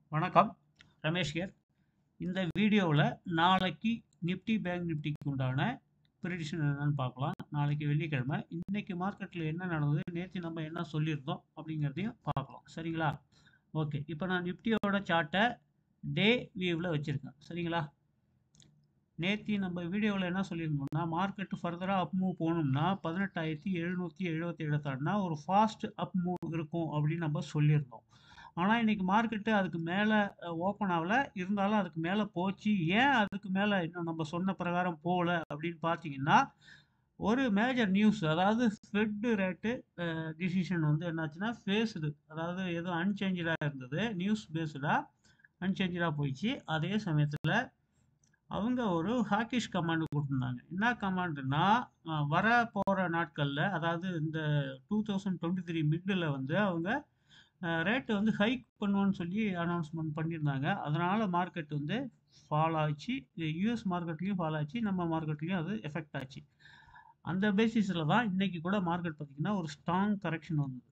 வணக்கம் ரமேஷ் ஹியர் இந்த வீடியோவில் நாளைக்கு நிஃப்டி பேங்க் நிஃப்டிக்கு உண்டான ப்ரிடிஷன் என்னன்னு பார்க்கலாம் நாளைக்கு வெள்ளிக்கிழமை இன்னைக்கு மார்க்கெட்டில் என்ன நடந்தது நேற்று நம்ம என்ன சொல்லியிருந்தோம் அப்படிங்கிறதையும் பார்க்கலாம் சரிங்களா ஓகே இப்போ நான் நிஃப்டியோட சார்ட்டை டே வியூவில் வச்சுருக்கேன் சரிங்களா நேற்று நம்ம வீடியோவில் என்ன சொல்லியிருந்தோம்னா மார்க்கெட்டு ஃபர்தராக அப் மூவ் போகணும்னா பதினெட்டாயிரத்தி எழுநூற்றி எழுபத்தி ஏழு தாண்டினா ஒரு ஃபாஸ்ட் அப் மூவ் இருக்கும் அப்படின்னு நம்ம சொல்லியிருந்தோம் ஆனால் இன்னைக்கு மார்க்கெட்டு அதுக்கு மேலே ஓப்பன் ஆகல இருந்தாலும் அதுக்கு மேலே போச்சு ஏன் அதுக்கு மேலே இன்னும் நம்ம சொன்ன பிரகாரம் போகல அப்படின்னு பார்த்தீங்கன்னா ஒரு மேஜர் நியூஸ் அதாவது ஃபெட்டு ரேட்டு டிசிஷன் வந்து என்னாச்சுன்னா ஃபேஸ்டு அதாவது எதுவும் அன்சேஞ்சடாக இருந்தது நியூஸ் பேஸ்டாக அன்சேஞ்சடாக போயிடுச்சு அதே சமயத்தில் அவங்க ஒரு ஹாக்கிஷ் கமாண்டு கொடுத்துருந்தாங்க என்ன கமாண்டுனா வர போகிற நாட்களில் அதாவது இந்த two thousand twenty three middle வந்து அவங்க ரேட்டு வந்து ஹைக் பண்ணுவோன்னு சொல்லி அனௌன்ஸ்மெண்ட் பண்ணியிருந்தாங்க அதனால் மார்க்கெட் வந்து ஃபால் ஆச்சு யூஎஸ் மார்க்கெட்லேயும் ஃபால் ஆச்சு நம்ம மார்க்கெட்லேயும் அது எஃபெக்ட் ஆச்சு அந்த பேசிஸில் தான் இன்றைக்கி கூட மார்க்கெட் பார்த்திங்கன்னா ஒரு ஸ்ட்ராங் கரெக்ஷன் வந்தது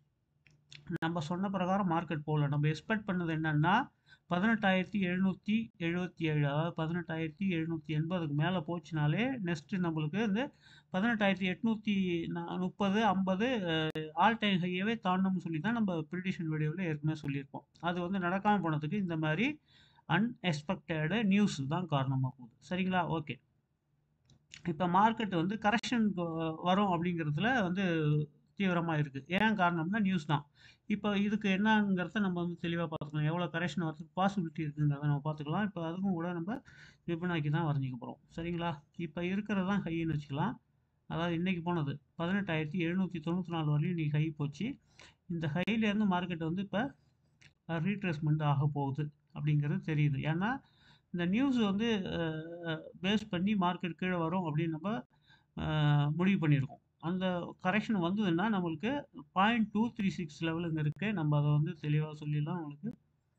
நம்ம சொன்ன பிரகாரம் மார்க்கெட் போகல நம்ம எக்ஸ்பெக்ட் பண்ணது என்னென்னா பதினெட்டாயிரத்தி எழுநூற்றி எழுபத்தி ஏழு அதாவது பதினெட்டாயிரத்தி எழுநூற்றி எண்பதுக்கு மேலே போச்சுனாலே நெக்ஸ்ட்டு நம்மளுக்கு வந்து பதினெட்டாயிரத்தி எட்நூற்றி முப்பது ஐம்பது ஆல் டைம் ஹையவே தாண்டணும்னு சொல்லி தான் நம்ம ப்ரிடிஷன் வீடியோவில் ஏற்கனவே சொல்லியிருப்போம் அது வந்து நடக்காமல் போனதுக்கு இந்த மாதிரி அன்எக்ஸ்பெக்டடு நியூஸ் தான் காரணமாக போகுது சரிங்களா ஓகே இப்போ மார்க்கெட் வந்து கரெக்ஷன் வரும் அப்படிங்கிறதுல வந்து தீவிரமாக இருக்குது ஏன் காரணம்னா நியூஸ் தான் இப்போ இதுக்கு என்னங்கிறத நம்ம வந்து தெளிவாக பார்த்துக்கலாம் எவ்வளோ கரெக்ஷன் வரதுக்கு பாசிபிலிட்டி இருக்குங்கிறத நம்ம பார்த்துக்கலாம் இப்போ அதுக்கும் கூட நம்ம விற்பனாக்கி தான் வரைஞ்சிக்க போகிறோம் சரிங்களா இப்போ இருக்கிறது தான் ஹைன்னு வச்சுக்கலாம் அதாவது இன்றைக்கி போனது பதினெட்டாயிரத்தி எழுநூற்றி தொண்ணூற்றி நாலு வரையும் இன்றைக்கி ஹை போச்சு இந்த ஹைலேருந்து மார்க்கெட் வந்து இப்போ ரீட்ரேஸ்மெண்ட் ஆக போகுது அப்படிங்கிறது தெரியுது ஏன்னா இந்த நியூஸ் வந்து பேஸ் பண்ணி மார்க்கெட் கீழே வரும் அப்படின்னு நம்ம முடிவு பண்ணியிருக்கோம் அந்த கரெக்ஷன் வந்ததுன்னா நம்மளுக்கு பாயிண்ட் டூ த்ரீ சிக்ஸ் லெவலுங்க இருக்குது நம்ம அதை வந்து தெளிவாக சொல்லிடலாம் உங்களுக்கு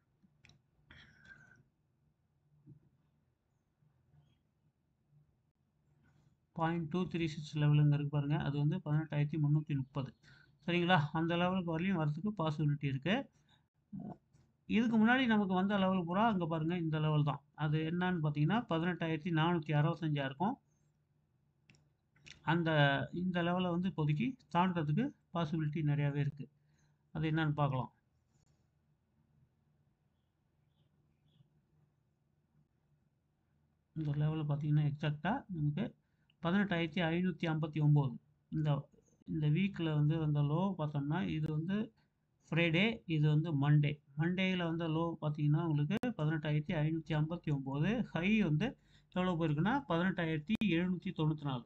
பாயிண்ட் டூ த்ரீ சிக்ஸ் லெவலுங்க இருக்கு பாருங்கள் அது வந்து பதினெட்டாயிரத்தி முந்நூற்றி முப்பது சரிங்களா அந்த லெவலுக்கு வரலையும் வரதுக்கு பாசிபிலிட்டி இருக்குது இதுக்கு முன்னாடி நமக்கு வந்த லெவல் பூரா அங்கே பாருங்கள் இந்த லெவல் தான் அது என்னன்னு பார்த்தீங்கன்னா பதினெட்டாயிரத்தி நானூற்றி அறுபத்தஞ்சா இருக்கும் அந்த இந்த லெவலை வந்து இப்போதைக்கு தாண்டதுக்கு பாசிபிலிட்டி நிறையாவே இருக்குது அது என்னன்னு பார்க்கலாம் இந்த லெவலில் பார்த்தீங்கன்னா எக்ஸாக்டாக நமக்கு பதினெட்டாயிரத்தி ஐநூற்றி ஐம்பத்தி ஒம்பது இந்த இந்த வீக்கில் வந்து அந்த லோ பார்த்தோம்னா இது வந்து ஃப்ரைடே இது வந்து மண்டே மண்டேயில் வந்து லோ பார்த்தீங்கன்னா உங்களுக்கு பதினெட்டாயிரத்தி ஐநூற்றி ஐம்பத்தி ஒம்பது ஹை வந்து எவ்வளோ போயிருக்குன்னா பதினெட்டாயிரத்தி எழுநூற்றி தொண்ணூற்றி நாலு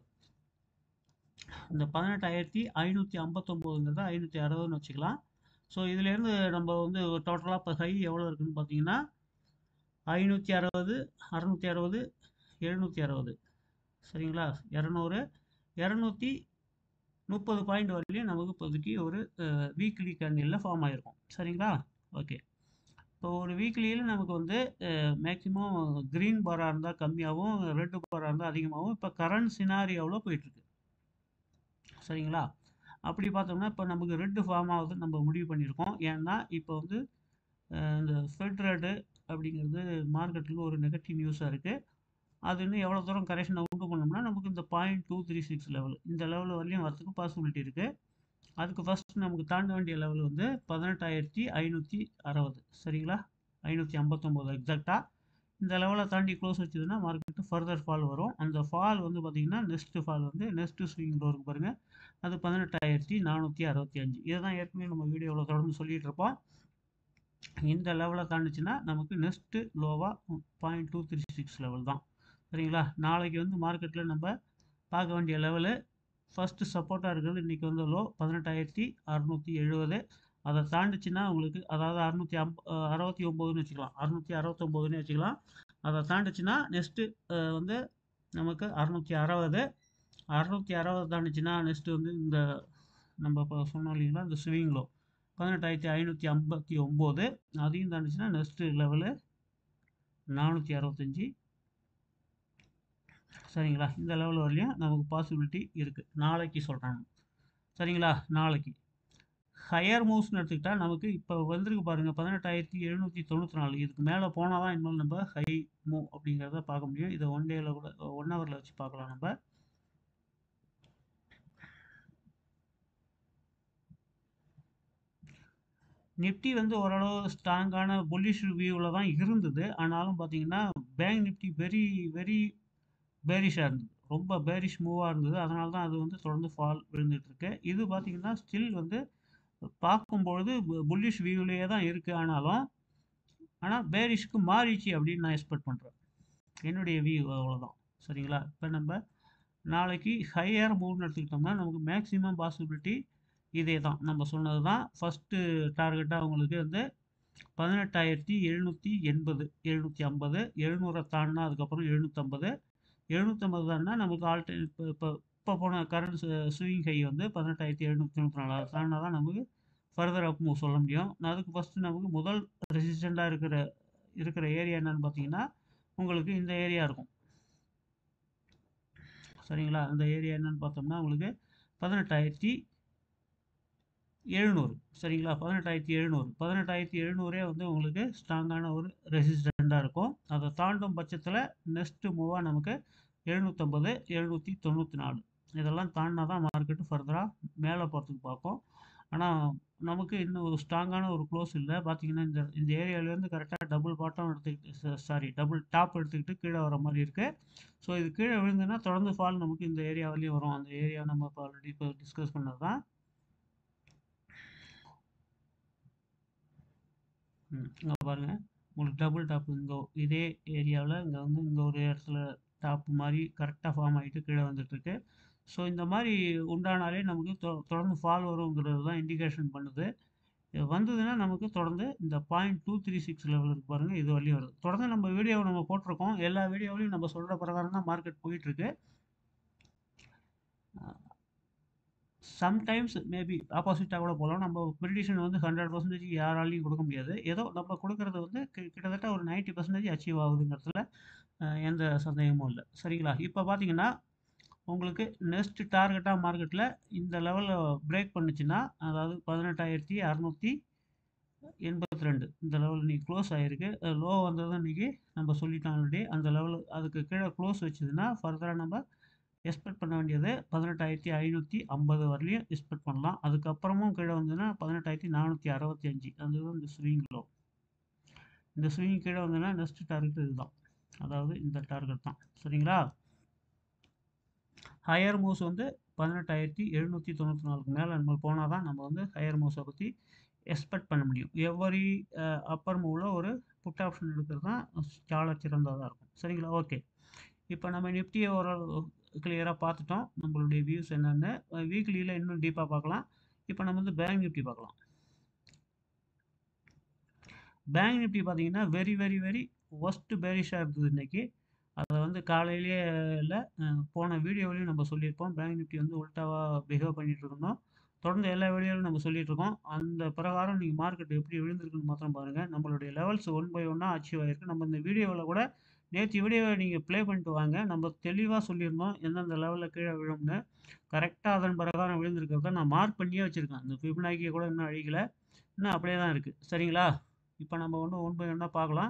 இந்த பதினெட்டாயிரத்தி ஐநூற்றி ஐம்பத்தொம்போதுங்கிறத ஐநூற்றி அறுபதுன்னு வச்சுக்கலாம் ஸோ இதுலேருந்து நம்ம வந்து டோட்டலாக இப்போ ஹை எவ்வளோ இருக்குதுன்னு பார்த்தீங்கன்னா ஐநூற்றி அறுபது அறநூற்றி அறுபது எழுநூற்றி அறுபது சரிங்களா இரநூறு இரநூத்தி முப்பது பாயிண்ட் வரையிலையும் நமக்கு இப்போதைக்கு ஒரு வீக்லி கேண்டிலில் ஃபார்ம் ஆகிருக்கும் சரிங்களா ஓகே இப்போ ஒரு வீக்லியில் நமக்கு வந்து மேக்ஸிமம் க்ரீன் பாராக இருந்தால் கம்மியாகவும் ரெட்டு பாராக இருந்தால் அதிகமாகவும் இப்போ கரண்ட் சினாரியோவில் போயிட்டுருக்கு சரிங்களா அப்படி பார்த்தோம்னா இப்போ நமக்கு ரெட்டு ஃபார்ம் ஆகுது நம்ம முடிவு பண்ணியிருக்கோம் ஏன்னா இப்போ வந்து இந்த ஃபெட் ரேட்டு அப்படிங்கிறது மார்க்கெட்டுக்கு ஒரு நெகட்டிவ் நியூஸாக இருக்குது அது இன்னும் எவ்வளோ தூரம் கரெக்ஷனை உண்டு பண்ணோம்னா நமக்கு இந்த point two three six level இந்த லெவல் வரலையும் வரதுக்கு பாசிபிலிட்டி இருக்குது அதுக்கு ஃபஸ்ட் நமக்கு தாண்ட வேண்டிய லெவல் வந்து பதினெட்டாயிரத்தி ஐநூற்றி அறுபது சரிங்களா ஐநூற்றி ஐம்பத்தொம்போது எக்ஸாக்டாக இந்த லெவலை தாண்டி க்ளோஸ் வச்சதுன்னா மார்க்கெட்டு ஃபர்தர் ஃபால் வரும் அந்த ஃபால் வந்து பார்த்திங்கன்னா நெக்ஸ்ட்டு ஃபால் வந்து நெக்ஸ்ட்டு ஸ்விங் லோ இருக்கு பாருங்கள் அது பதினெட்டாயிரத்தி நானூற்றி அறுபத்தி அஞ்சு இதை தான் ஏற்கனவே நம்ம வீடியோவில் தொடர்ந்து சொல்லிகிட்டு இருப்போம் இந்த லெவலை தாண்டிச்சுன்னா நமக்கு நெக்ஸ்ட்டு லோவாக point two three six level தான் சரிங்களா நாளைக்கு வந்து மார்க்கெட்டில் நம்ம பார்க்க வேண்டிய லெவலு ஃபஸ்ட்டு சப்போர்ட்டாக இருக்கிறது இன்றைக்கி வந்து லோ பதினெட்டாயிரத்தி அறநூற்றி எழுபது அதை தாண்டிச்சுன்னா உங்களுக்கு அதாவது அறுநூற்றி அம்ப அறுபத்தி ஒம்போதுன்னு வச்சுக்கலாம் அறுநூற்றி அறுபத்தொம்போதுன்னு வச்சுக்கலாம் அதை தாண்டிச்சுன்னா நெக்ஸ்ட்டு வந்து நமக்கு அறுநூற்றி அறுபது அறுநூற்றி அறுபது தாண்டிச்சுன்னா நெக்ஸ்ட்டு வந்து இந்த நம்ம இப்போ சொன்னோம் இல்லைங்களா இந்த ஸ்விங் லோ பதினெட்டாயிரத்தி ஐநூற்றி ஐம்பத்தி ஒம்பது அதையும் தாண்டிச்சுன்னா நெக்ஸ்ட்டு லெவலு நானூற்றி அறுபத்தஞ்சி சரிங்களா இந்த லெவல் வரலையும் நமக்கு பாசிபிலிட்டி இருக்குது நாளைக்கு சொல்கிறேன் சரிங்களா நாளைக்கு ஹையர் மூவ்ஸ்னு எடுத்துக்கிட்டா நமக்கு இப்போ வந்திருக்கு பாருங்கள் பதினெட்டாயிரத்தி எழுநூற்றி தொண்ணூற்றி நாலு இதுக்கு மேலே போனால் தான் இனிமேல் நம்ம ஹை மூவ் அப்படிங்கிறத பார்க்க முடியும் இதை ஒன் டேயில் கூட ஒன் ஹவரில் வச்சு பார்க்கலாம் நம்ம நிஃப்டி வந்து ஓரளவு ஸ்ட்ராங்கான புல்லிஷ் வியூவில் தான் இருந்தது ஆனாலும் பார்த்தீங்கன்னா பேங்க் நிஃப்டி வெரி வெரி பேரிஷாக இருந்தது ரொம்ப பேரிஷ் மூவாக இருந்தது அதனால தான் அது வந்து தொடர்ந்து ஃபால் விழுந்துட்டுருக்கு இது பார்த்தீங்கன்னா ஸ்டில் வந்து பார்க்கும்பொழுது புல்லிஷ் வியூலேயே தான் இருக்குது ஆனாலும் ஆனால் பேரிஷ்க்கு மாறிச்சு அப்படின்னு நான் எக்ஸ்பெக்ட் பண்ணுறேன் என்னுடைய வியூ அவ்வளோதான் சரிங்களா இப்போ நம்ம நாளைக்கு ஹையர் மூவ்னு எடுத்துக்கிட்டோம்னா நமக்கு மேக்ஸிமம் பாசிபிலிட்டி இதே தான் நம்ம சொன்னது தான் ஃபஸ்ட்டு டார்கெட்டாக உங்களுக்கு வந்து பதினெட்டாயிரத்தி எழுநூற்றி எண்பது எழுநூற்றி ஐம்பது எழுநூறை தாண்டினா அதுக்கப்புறம் எழுநூற்றம்பது எழுநூற்றம்பது தாண்டினா நமக்கு ஆல்டர் இப்போ இப்போ இப்போ போன கரண்ட் ஸ்விங் ஹை வந்து பதினெட்டாயிரத்தி எழுநூற்றி தொண்ணூற்றி நாலு தாண்டினா தான் நமக்கு ஃபர்தர் அப் மூவ் சொல்ல முடியும் அதுக்கு ஃபஸ்ட்டு நமக்கு முதல் ரெசிஸ்டண்ட்டாக இருக்கிற இருக்கிற ஏரியா என்னன்னு பார்த்தீங்கன்னா உங்களுக்கு இந்த ஏரியா இருக்கும் சரிங்களா அந்த ஏரியா என்னன்னு பார்த்தோம்னா உங்களுக்கு பதினெட்டாயிரத்தி எழுநூறு சரிங்களா பதினெட்டாயிரத்தி எழுநூறு பதினெட்டாயிரத்தி எழுநூறே வந்து உங்களுக்கு ஸ்ட்ராங்கான ஒரு ரெசிஸ்டண்ட்டாக இருக்கும் அதை தாண்டும் பட்சத்தில் நெக்ஸ்ட்டு மூவாக நமக்கு எழுநூற்றம்பது எழுநூற்றி தொண்ணூற்றி நாலு இதெல்லாம் தாண்டினா தான் மார்க்கெட்டு ஃபர்தராக மேலே போகிறதுக்கு பார்க்கும் ஆனால் நமக்கு இன்னும் ஒரு ஸ்ட்ராங்கான ஒரு க்ளோஸ் இல்லை பார்த்தீங்கன்னா இந்த இந்த ஏரியாவிலேருந்து கரெக்டாக டபுள் பாட்டம் எடுத்துக்கிட்டு சாரி டபுள் டாப் எடுத்துக்கிட்டு கீழே வர மாதிரி இருக்குது ஸோ இது கீழே விழுந்துன்னா தொடர்ந்து ஃபால் நமக்கு இந்த ஏரியாவிலையும் வரும் அந்த ஏரியா நம்ம இப்போ ஆல்ரெடி இப்போ டிஸ்கஸ் பண்ணது தான் இங்கே பாருங்கள் உங்களுக்கு டபுள் டாப் இங்கே இதே ஏரியாவில் இங்கே வந்து இங்கே ஒரு இடத்துல டாப் மாதிரி கரெக்டாக ஃபார்ம் ஆகிட்டு கீழே வந்துட்டுருக்கு ஸோ இந்த மாதிரி உண்டானாலே நமக்கு தொ தொடர்ந்து ஃபால் வருங்கிறது தான் இண்டிகேஷன் பண்ணுது இது வந்ததுன்னா நமக்கு தொடர்ந்து இந்த point two three six level இருக்கு பாருங்கள் இது வரையும் வருது தொடர்ந்து நம்ம வீடியோவை நம்ம போட்டிருக்கோம் எல்லா வீடியோவிலையும் நம்ம சொல்கிற பிரகாரம் தான் மார்க்கெட் போயிட்டுருக்கு சம்டைம்ஸ் மேபி ஆப்போசிட்டாக கூட போகலாம் நம்ம ப்ரிடிஷன் வந்து ஹண்ட்ரட் பர்சன்டேஜ் யாராலையும் கொடுக்க முடியாது ஏதோ நம்ம கொடுக்கறது வந்து கி- கிட்டத்தட்ட ஒரு 90% பர்சன்டேஜ் அச்சீவ் ஆகுதுங்கிறதுல அஹ், எந்த சந்தேகமும் இல்லை சரிங்களா இப்போ பார்த்தீங்கன்னா உங்களுக்கு நெக்ஸ்ட் டார்கெட்டாக மார்க்கெட்டில் இந்த லெவலில் பிரேக் பண்ணுச்சுன்னா அதாவது பதினெட்டாயிரத்தி அறநூற்றி எண்பத்தி ரெண்டு இந்த லெவல் இன்னைக்கு க்ளோஸ் ஆகிருக்கு லோ வந்தது இன்னைக்கு நம்ம சொல்லிட்டோம் ஆல்ரெடி அந்த லெவல் அதுக்கு கீழே க்ளோஸ் வச்சதுன்னா ஃபர்தராக நம்ம எக்ஸ்பெக்ட் பண்ண வேண்டியது பதினெட்டாயிரத்தி ஐநூற்றி ஐம்பது வரலையும் எக்ஸ்பெக்ட் பண்ணலாம் அதுக்கப்புறமும் கீழே வந்ததுன்னா பதினெட்டாயிரத்தி நானூற்றி அறுபத்தி அஞ்சு அதுதான் இந்த ஸ்விங் லோ இந்த ஸ்விங் கீழே வந்ததுன்னா நெக்ஸ்ட் டார்கெட் இதுதான் அதாவது இந்த டார்கெட் தான் சரிங்களா ஹையர் மூவ்ஸ் வந்து பதினெட்டாயிரத்தி எழுநூற்றி தொண்ணூற்றி நாலுக்கு மேலே நம்ம போனால் தான் நம்ம வந்து ஹையர் மூவ்ஸை பற்றி எக்ஸ்பெக்ட் பண்ண முடியும் எவ்வரி அப்பர் மூவில் ஒரு புட் ஆப்ஷன் எடுக்கிறது தான் சால சிறந்ததாக இருக்கும் சரிங்களா ஓகே இப்போ நம்ம நிஃப்டியை ஒரு கிளியராக பார்த்துட்டோம் நம்மளுடைய வியூஸ் என்னென்னு வீக்லியில் இன்னும் டீப்பாக பார்க்கலாம் இப்போ நம்ம வந்து பேங்க் நிஃப்டி பார்க்கலாம் பேங்க் நிஃப்டி பார்த்தீங்கன்னா வெரி வெரி வெரி ஒஸ்ட் பேரிஷாக இருந்தது இன்னைக்கு அதை வந்து காலையிலேயே இல்லை போன வீடியோவிலையும் நம்ம சொல்லியிருப்போம் பேங்க் நிஃப்டி வந்து உல்ட்டாவாக பிஹேவ் பண்ணிட்டு இருந்தோம் தொடர்ந்து எல்லா வீடியோவிலும் நம்ம சொல்லிட்டு இருக்கோம் அந்த பிரகாரம் நீங்கள் மார்க்கெட் எப்படி விழுந்திருக்குன்னு மாத்திரம் பாருங்கள் நம்மளுடைய லெவல்ஸ் ஒன் பை ஒன்னாக அச்சீவ் ஆயிருக்கு நம்ம இந்த வீடியோவில் கூட நேற்று வீடியோவை நீங்கள் ப்ளே பண்ணிட்டு வாங்க நம்ம தெளிவாக சொல்லியிருந்தோம் எந்தெந்த லெவலில் கீழே விழும்னு கரெக்டாக அதன் பிரகாரம் விழுந்திருக்கிறத நான் மார்க் பண்ணியே வச்சுருக்கேன் இந்த ஃபிப்னாக்கியை கூட இன்னும் அழிக்கலை இன்னும் அப்படியே தான் இருக்குது சரிங்களா இப்போ நம்ம ஒன்று ஒன் பை ஒன்னாக பார்க்கலாம்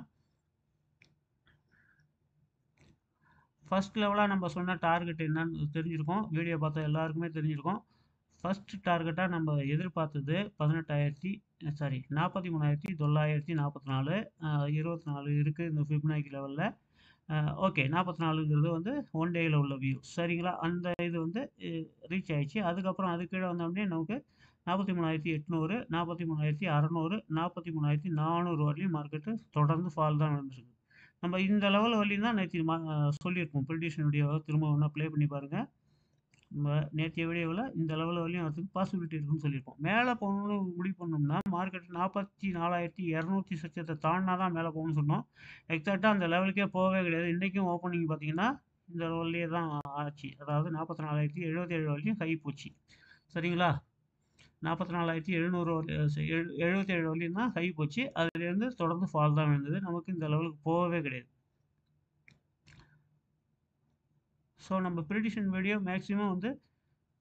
ஃபர்ஸ்ட் லெவலாக நம்ம சொன்ன டார்கெட் என்னன்னு தெரிஞ்சிருக்கோம் வீடியோ பார்த்த எல்லாருக்குமே தெரிஞ்சிருக்கும் ஃபர்ஸ்ட் டார்கெட்டாக நம்ம எதிர்பார்த்தது பதினெட்டாயிரத்தி சாரி நாற்பத்தி மூணாயிரத்தி தொள்ளாயிரத்தி நாற்பத்தி நாலு இருபத்தி நாலு இருக்குது இந்த ஃபிப்னாக்கி லெவலில் ஓகே நாற்பத்தி நாலுங்கிறது வந்து ஒன் டேயில் உள்ள வியூ சரிங்களா அந்த இது வந்து ரீச் ஆயிடுச்சு அதுக்கப்புறம் அது கீழே வந்தோடனே நமக்கு நாற்பத்தி மூணாயிரத்தி எட்நூறு நாற்பத்தி மூணாயிரத்தி அறநூறு நாற்பத்தி மூணாயிரத்தி நானூறு வரலையும் மார்க்கெட்டு தொடர்ந்து ஃபால் தான் நடந்துருக்கு நம்ம இந்த லெவல் வரலையும் தான் நேற்று மா சொல்லியிருப்போம் ப்ரிடிஷன் வீடியோவை திரும்ப ஒன்றா ப்ளே பண்ணி பாருங்கள் நம்ம நேற்றைய வீடியோவில் இந்த லெவல் வரலையும் வரதுக்கு பாசிபிலிட்டி இருக்குன்னு சொல்லியிருப்போம் மேலே போகணும்னு முடிவு பண்ணோம்னா மார்க்கெட் நாற்பத்தி நாலாயிரத்தி இரநூத்தி சச்சத்தை தாண்டினா தான் மேலே போகணும்னு சொன்னோம் எக்ஸாக்டாக அந்த லெவலுக்கே போகவே கிடையாது இன்றைக்கும் ஓப்பனிங் பார்த்தீங்கன்னா இந்த லெவல்லே தான் ஆச்சு அதாவது நாற்பத்தி நாலாயிரத்தி எழுபத்தி ஏழு வரைக்கும் கை போச்சு சரிங்களா நாற்பத்தி நாலாயிரத்தி எழுநூறு எழுபத்தி ஏழு வரையும் தான் ஹை போச்சு அதுலேருந்து தொடர்ந்து ஃபால் தான் இருந்தது நமக்கு இந்த லெவலுக்கு போகவே கிடையாது ஸோ நம்ம ப்ரிடிஷன் வீடியோ மேக்ஸிமம் வந்து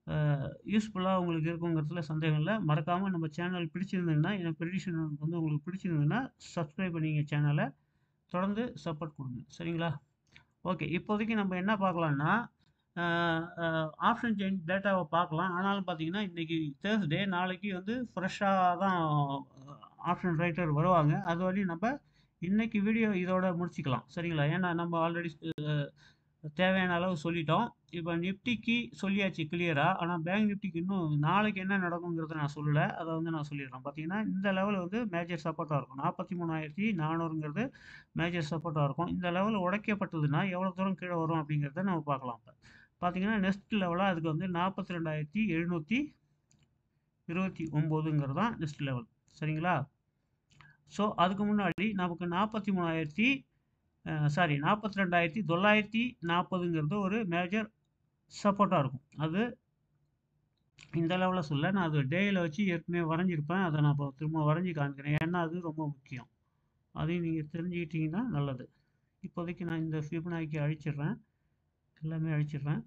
யூஸ்ஃபுல்லாக உங்களுக்கு இருக்குங்கிறதுல சந்தேகம் இல்லை மறக்காமல் நம்ம சேனல் பிடிச்சிருந்ததுன்னா என் ப்ரெடிஷன் வந்து உங்களுக்கு பிடிச்சிருந்ததுன்னா சப்ஸ்கிரைப் பண்ணிங்க சேனலை தொடர்ந்து சப்போர்ட் கொடுங்க சரிங்களா ஓகே இப்போதைக்கு நம்ம என்ன பார்க்கலாம்னா ஆப்ஷன் சேஞ்ச் டேட்டாவை பார்க்கலாம் ஆனாலும் பார்த்தீங்கன்னா இன்றைக்கி தேர்ஸ்டே நாளைக்கு வந்து ஃப்ரெஷ்ஷாக தான் ஆப்ஷன் ரைட்டர் வருவாங்க அது வரையும் நம்ம இன்னைக்கு வீடியோ இதோட முடிச்சுக்கலாம் சரிங்களா ஏன்னா நம்ம ஆல்ரெடி தேவையான அளவு சொல்லிட்டோம் இப்போ நிஃப்டிக்கு சொல்லியாச்சு கிளியராக ஆனால் பேங்க் நிஃப்டிக்கு இன்னும் நாளைக்கு என்ன நடக்குங்கிறத நான் சொல்லலை அதை வந்து நான் சொல்லிடுறேன் பார்த்தீங்கன்னா இந்த லெவல் வந்து மேஜர் சப்போர்ட்டாக இருக்கும் நாற்பத்தி மூணாயிரத்தி நானூறுங்கிறது மேஜர் சப்போர்ட்டாக இருக்கும் இந்த லெவல் உடைக்கப்பட்டதுன்னா எவ்வளோ தூரம் கீழே வரும் அப்படிங்கிறத நம்ம பார்க்கலாம் இப்போ பார்த்தீங்கன்னா நெக்ஸ்ட் லெவலாக அதுக்கு வந்து நாற்பத்தி ரெண்டாயிரத்தி எழுநூற்றி இருபத்தி ஒம்போதுங்கிறது தான் நெக்ஸ்ட் லெவல் சரிங்களா ஸோ அதுக்கு முன்னாடி நமக்கு நாற்பத்தி மூணாயிரத்தி சாரி நாற்பத்தி ரெண்டாயிரத்தி தொள்ளாயிரத்தி நாற்பதுங்கிறது ஒரு மேஜர் சப்போர்ட்டாக இருக்கும் அது இந்த லெவலில் சொல்ல நான் அது டேயில் வச்சு ஏற்கனவே வரைஞ்சிருப்பேன் அதை நான் இப்போ திரும்ப வரைஞ்சி காமிக்கிறேன் ஏன்னா அது ரொம்ப முக்கியம் அதையும் நீங்கள் தெரிஞ்சுக்கிட்டிங்கன்னா நல்லது இப்போதைக்கு நான் இந்த ஃபிப்னாக்கி அழிச்சிடுறேன் எல்லாமே அழிச்சிடுறேன்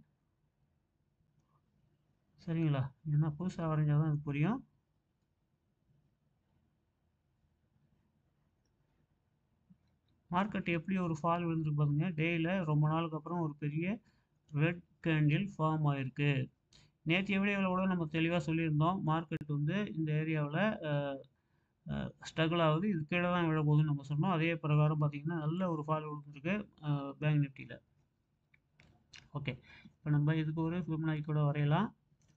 சரிங்களா ஏன்னா புதுசாக வரைஞ்சால் தான் அது புரியும் மார்க்கெட் எப்படி ஒரு ஃபால் விழுந்துருக்கு பாருங்க டேயில் ரொம்ப நாளுக்கு அப்புறம் ஒரு பெரிய ரெட் கேண்டில் ஃபார்ம் ஆயிருக்கு நேற்றைய வீடியோவில் கூட நம்ம தெளிவாக சொல்லியிருந்தோம் மார்க்கெட் வந்து இந்த ஏரியாவில் ஸ்ட்ரகிள் ஆகுது இது கீழே தான் விழ போகுதுன்னு நம்ம சொன்னோம் அதே பிரகாரம் பார்த்திங்கன்னா நல்ல ஒரு ஃபால் விழுந்துருக்கு பேங்க் நிஃப்டியில் ஓகே இப்போ நம்ம இதுக்கு ஒரு ஃபிப்னாக்கி கூட வரையலாம்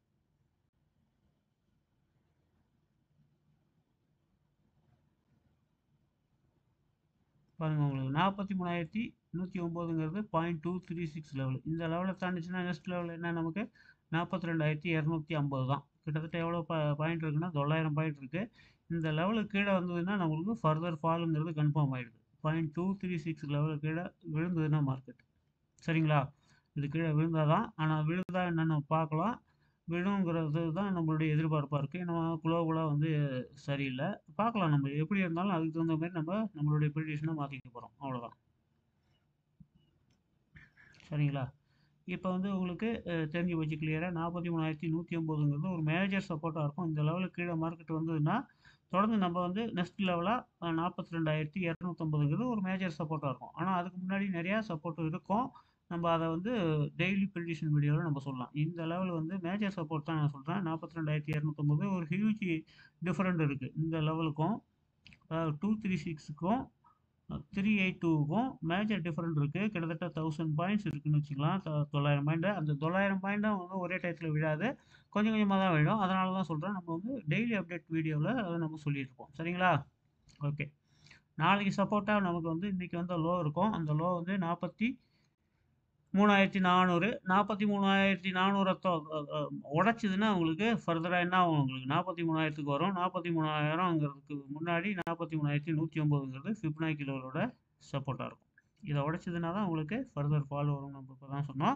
பாருங்கள் உங்களுக்கு நாற்பத்தி மூணாயிரத்தி நூற்றி ஒம்போதுங்கிறது point two three six level இந்த லெவலில் தாண்டிச்சுன்னா நெக்ஸ்ட் லெவல் என்ன நமக்கு நாற்பத்தி ரெண்டாயிரத்தி இரநூத்தி ஐம்பது தான் கிட்டத்தட்ட எவ்வளோ ப பாயிண்ட் இருக்குன்னா தொள்ளாயிரம் பாயிண்ட் இருக்குது இந்த லெவலுக்கு கீழே வந்ததுன்னா நம்மளுக்கு ஃபர்தர் ஃபாலுங்கிறது கன்ஃபார்ம் ஆகிடுது பாயிண்ட் டூ த்ரீ சிக்ஸ் லெவலுக்கு கீழே விழுந்ததுன்னா மார்க்கெட் சரிங்களா இது கீழே விழுந்தால் தான் ஆனால் விழுந்தா என்னென்னு பார்க்கலாம் விழுங்கிறது தான் நம்மளுடைய எதிர்பார்ப்பாக இருக்குது ஏன்னா குளோபலாக வந்து சரியில்லை பார்க்கலாம் நம்ம எப்படி இருந்தாலும் அதுக்கு தகுந்த மாதிரி நம்ம நம்மளுடைய ப்ரிடிஷனை மாற்றிக்க போகிறோம் அவ்வளோதான் சரிங்களா இப்போ வந்து உங்களுக்கு தெரிஞ்சு வச்சு கிளியராக நாற்பத்தி மூணாயிரத்தி நூற்றி ஐம்பதுங்கிறது ஒரு மேஜர் சப்போர்ட்டாக இருக்கும் இந்த லெவலுக்கு கீழே மார்க்கெட் வந்ததுன்னா தொடர்ந்து நம்ம வந்து நெக்ஸ்ட் லெவலாக நாற்பத்தி ரெண்டாயிரத்தி இரநூத்தம்பதுங்கிறது ஒரு மேஜர் சப்போர்ட்டாக இருக்கும் ஆனால் அதுக்கு முன்னாடி நிறையா சப்போர்ட் இருக்கும் நம்ம அதை வந்து டெய்லி ப்ரிடிஷன் வீடியோவில் நம்ம சொல்லலாம் இந்த லெவல் வந்து மேஜர் சப்போர்ட் தான் நான் சொல்கிறேன் நாற்பத்தி ரெண்டாயிரத்தி இரநூத்தொம்பது ஒரு ஹியூஜ் டிஃப்ரெண்ட் இருக்குது இந்த லெவலுக்கும் டூ த்ரீ சிக்ஸுக்கும் த்ரீ எயிட் டூவுக்கும் மேஜர் டிஃப்ரெண்ட் இருக்குது கிட்டத்தட்ட தௌசண்ட் பாயிண்ட்ஸ் இருக்குதுன்னு வச்சுக்கலாம் தொள்ளாயிரம் பாயிண்ட்டு அந்த தொள்ளாயிரம் பாயிண்ட்டும் வந்து ஒரே டயத்தில் விழாது கொஞ்சம் கொஞ்சமாக தான் விழும் அதனால தான் சொல்கிறேன் நம்ம வந்து டெய்லி அப்டேட் வீடியோவில் அதை நம்ம சொல்லியிருப்போம் சரிங்களா ஓகே நாளைக்கு சப்போர்ட்டாக நமக்கு வந்து இன்றைக்கி வந்து லோ இருக்கும் அந்த லோ வந்து நாற்பத்தி மூணாயிரத்தி நானூறு நாற்பத்தி மூணாயிரத்தி நானூறை உடச்சிதுன்னா உங்களுக்கு ஃபர்தராக என்ன ஆகும் உங்களுக்கு நாற்பத்தி மூணாயிரத்துக்கு வரும் நாற்பத்தி மூணாயிரங்கிறதுக்கு முன்னாடி நாற்பத்தி மூணாயிரத்தி நூற்றி ஒம்பதுங்கிறது ஃபிப்னா கிலோவோட சப்போர்ட்டாக இருக்கும் இதை உடச்சதுன்னா தான் உங்களுக்கு ஃபர்தர் ஃபால் வரும் நம்ம இப்போ தான் சொன்னோம்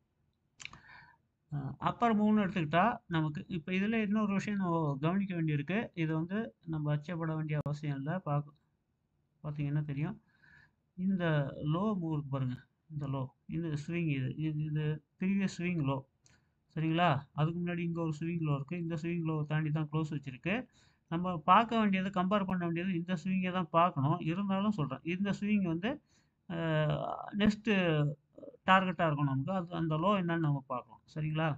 அப்பர் மூணு எடுத்துக்கிட்டால் நமக்கு இப்போ இதில் இன்னொரு விஷயம் நம்ம கவனிக்க வேண்டியிருக்கு இதை வந்து நம்ம அச்சப்பட வேண்டிய அவசியம் இல்லை பார்க்க பார்த்தீங்கன்னா தெரியும் இந்த லோ மூவ் பாருங்கள் இந்த லோ இந்த ஸ்விங் இது இது இது ப்ரீவியஸ் ஸ்விங் லோ சரிங்களா அதுக்கு முன்னாடி இங்கே ஒரு ஸ்விங் லோ இருக்குது இந்த ஸ்விங் லோவை தாண்டி தான் க்ளோஸ் வச்சுருக்கு நம்ம பார்க்க வேண்டியது கம்பேர் பண்ண வேண்டியது இந்த ஸ்விங்கை தான் பார்க்கணும் இருந்தாலும் சொல்கிறேன் இந்த ஸ்விங் வந்து நெக்ஸ்ட்டு டார்கெட்டாக இருக்கும் நமக்கு அது அந்த லோ என்னன்னு நம்ம பார்க்கலாம் சரிங்களா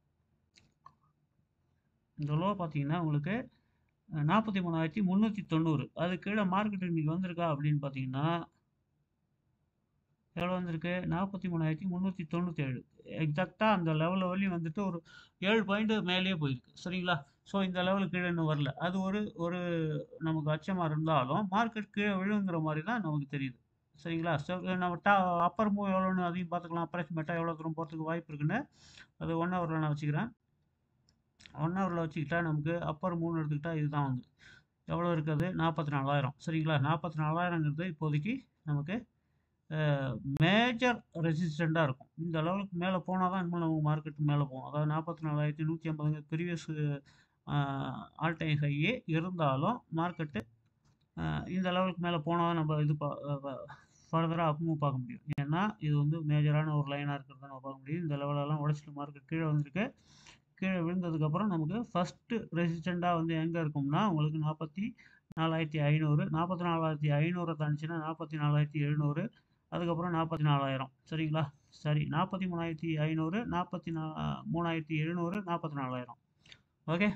இந்த லோ பார்த்தீங்கன்னா உங்களுக்கு நாற்பத்தி மூணாயிரத்தி முந்நூற்றி தொண்ணூறு அது கீழே மார்க்கெட் இன்றைக்கி வந்திருக்கா அப்படின்னு பார்த்தீங்கன்னா எவ்வளோ வந்திருக்கு நாற்பத்தி மூணாயிரத்தி முந்நூற்றி தொண்ணூற்றி ஏழு எக்ஸாக்டாக அந்த லெவலில் வரையும் வந்துட்டு ஒரு ஏழு பாயிண்ட்டு மேலேயே போயிருக்கு சரிங்களா ஸோ இந்த லெவலுக்கு கீழே இன்னும் வரல அது ஒரு ஒரு நமக்கு அச்சமாக இருந்தாலும் மார்க்கெட் கீழே விழுங்கிற மாதிரி தான் நமக்கு தெரியுது சரிங்களா ஸோ நம்ம டா அப்பர் மூவ் எவ்வளோன்னு அதையும் பார்த்துக்கலாம் அப்ராக்சிமேட்டாக எவ்வளோ தூரம் போகிறதுக்கு வாய்ப்பு இருக்குன்னு அது ஒன் ஹவரில் நான் வச்சுக்கிறேன் ஒன் ஹவரில் வச்சுக்கிட்டா நமக்கு அப்பர் மூணு எடுத்துக்கிட்டால் இதுதான் வந்து எவ்வளோ இருக்குது நாற்பத்தி நாலாயிரம் சரிங்களா நாற்பத்தி நாலாயிரங்கிறது இப்போதைக்கு நமக்கு மேஜர் ரெசிஸ்டண்ட்டாக இருக்கும் இந்த லெவலுக்கு மேலே போனால் தான் இன்னும் நம்ம மார்க்கெட் மேலே போகும் அதாவது நாற்பத்தி நாலாயிரத்தி நூற்றி ஐம்பதுங்க ப்ரீவியஸ் ஆல் டைம் ஹையே இருந்தாலும் மார்க்கெட்டு இந்த லெவலுக்கு மேலே போனால் தான் நம்ம இது ஃபர்தராக அப் மூவ் பார்க்க முடியும் ஏன்னா இது வந்து மேஜரான ஒரு லைனாக இருக்கிறத நம்ம பார்க்க முடியும் இந்த லெவலெல்லாம் உடச்சிட்டு மார்க்கெட் கீழே வந்திருக்கு கீழே விழுந்ததுக்கப்புறம் நமக்கு ஃபஸ்ட்டு ரெசிஸ்டண்ட்டாக வந்து எங்கே இருக்கும்னா உங்களுக்கு நாற்பத்தி நாலாயிரத்தி ஐநூறு நாற்பத்தி நாலாயிரத்தி ஐநூறை தாண்டிச்சுன்னா நாற்பத்தி நாலாயிரத்தி எழுநூறு அதுக்கப்புறம் நாற்பத்தி நாலாயிரம் சரிங்களா சரி நாற்பத்தி மூணாயிரத்தி ஐநூறு நாற்பத்தி நா மூணாயிரத்தி எழுநூறு நாற்பத்தி நாலாயிரம் ஓகே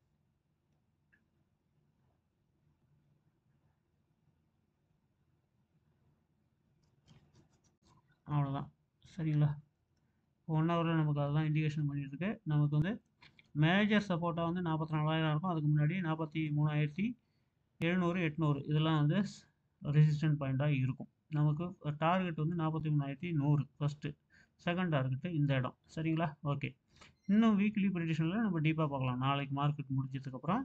அவ்வளோதான் சரிங்களா ஒன் ஹவரில் நமக்கு அதுதான் இண்டிகேஷன் பண்ணிட்டு இருக்கு நமக்கு வந்து மேஜர் சப்போர்ட்டாக வந்து நாற்பத்தி நாலாயிரம் இருக்கும் அதுக்கு முன்னாடி நாற்பத்தி மூணாயிரத்தி எழுநூறு எட்நூறு இதெல்லாம் வந்து ரெசிஸ்டன்ட் பாயிண்ட்டாக இருக்கும் நமக்கு டார்கெட் வந்து நாற்பத்தி மூணாயிரத்தி நூறு ஃபஸ்ட்டு செகண்ட் டார்கெட்டு இந்த இடம் சரிங்களா ஓகே இன்னும் வீக்லி ப்ரெடிஷனில் நம்ம டீப்பாக பார்க்கலாம் நாளைக்கு மார்க்கெட் முடிஞ்சதுக்கப்புறம்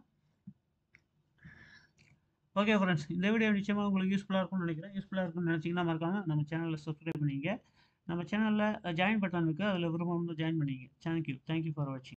ஓகே ஃப்ரெண்ட்ஸ் இந்த வீடியோ நிச்சயமாக உங்களுக்கு யூஸ்ஃபுல்லாக இருக்கும்னு நினைக்கிறேன் யூஸ்ஃபுல்லாக இருக்கும்னு நினச்சிங்கன்னா மறக்காம நம்ம சேனலில் சப்ஸ்கிரைப் பண்ணிங்க நம்ம சேனலில் ஜாயின் பட்டன் இருக்குது அதில் விரும்பம் வந்து ஜாயின் பண்ணிங்க தேங்க்யூ தேங்க்யூ ஃபார் வாட்சிங்